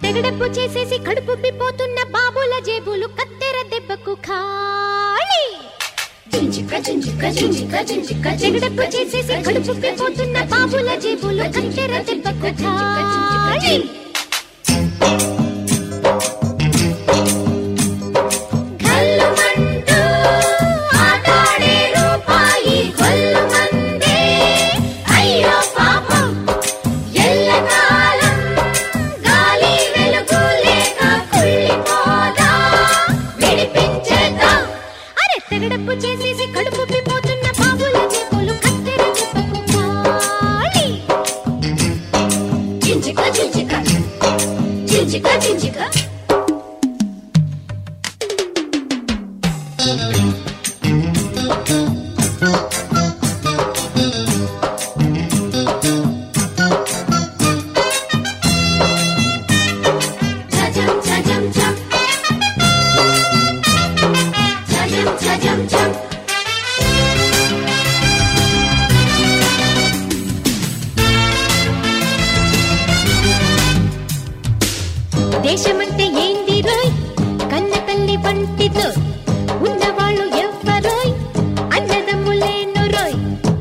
తెగడప్పు చేసేసి కడుపు పిపోతున్న బాబుల జేబులు కత్తెర దెబ్బకు ఖాళీ తెగడప్పు చేసేసి కడుపు పిపోతున్న బాబుల జేబులు కత్తెర దెబ్బకు ఖాళీ ఘల్లుమంటూ ఆటాడే రూపాయి కొల్లుమందే. అయ్యో పాపం ఎల్లకాలం గాలి వెలుగు లేక కుళ్ళిపోదా విడిపించేద్దాం అరే తెగడప్పు చేసేసి కడుపు పిపోతున్న బాబుల జేబులు కత్తెర దెబ్బకు ఖాళీ చించిక చించిక చించిక చించిక Cha-jam, cha-jam, jam. Cha-jam, cha-jam, jam. దేశమంటే ఏంది రోయ్ కన్న తల్లి వంటిదో ఉన్నవాళ్ళు ఎవ్వరోయ్ అన్నదమ్ములేను రోయ్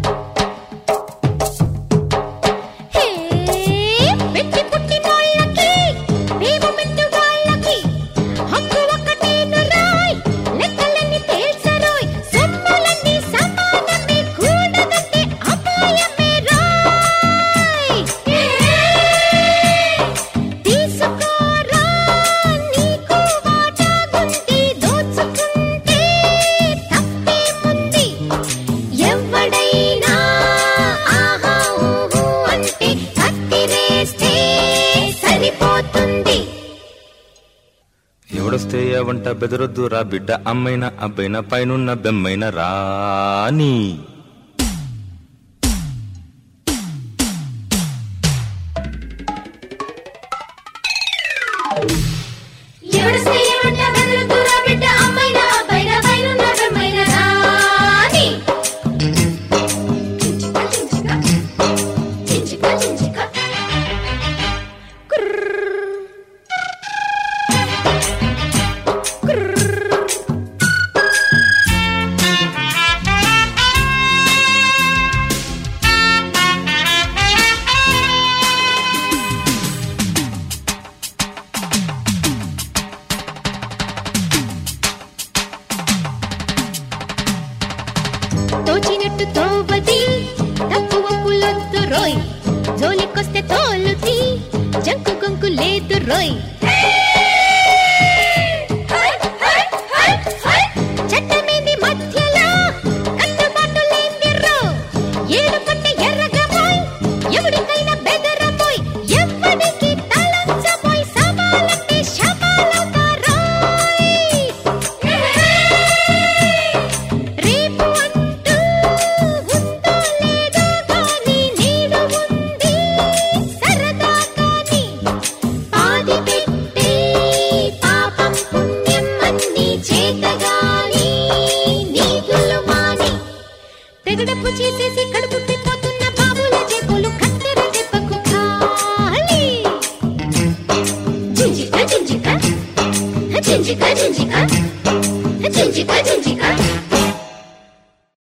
హే పెట్టి పుట్టినోళ్ళకి మేము మెట్టు వాళ్ళకి హక్కు ఒక్కటేను రోయ్ లెక్కలన్నీ తేల్చరోయ్ సొమ్ములన్నీ సమానమే కూడదంటే అపాయమే రోయ్ తీసుకోరా నీకు వాటాగుంది దోచుకుంటే తప్పేముంది ఎవడైనా ఆహా ఊహు అంటే కత్తిరేస్తే సరిపోతుంది ఎవడొస్తే వంట బెదరొద్దు రా బిడ్డ అమ్మైన అబ్బైన పైనున్న బెమ్మైన రాని ఎవడొస్తే ఏమంట బెదరొద్దురా బిడ్డ అమ్మైనా అబ్బాయినా పైనున్న బెమ్మైనా రాని చించిక చించిక చించిక చించిక తోచినట్టు తోవది తప్పు ఒప్పులొద్దు రోయ్ జోలికొస్తే తోలుతి జంకు గొంకు లేదు రోయ్ చట్టమేది మధ్యలో కట్టుబాటు లేని రో ఏడు పట్టే ఎర్రగబోయ్ ఎవరికైనా బెదరబోయ్ ఎవరికి తలంచబోయ్ సమాలంటే శమాలవుతారోయ్ రేపు అంటూ ఉందో లేదో గాని నేడు ఉంది సరదా కాని పాది పెట్టే పాపం పుణ్యం అన్ని చేతగాని నీతులు మాని తెగడప్పు చేసేసి కడుపు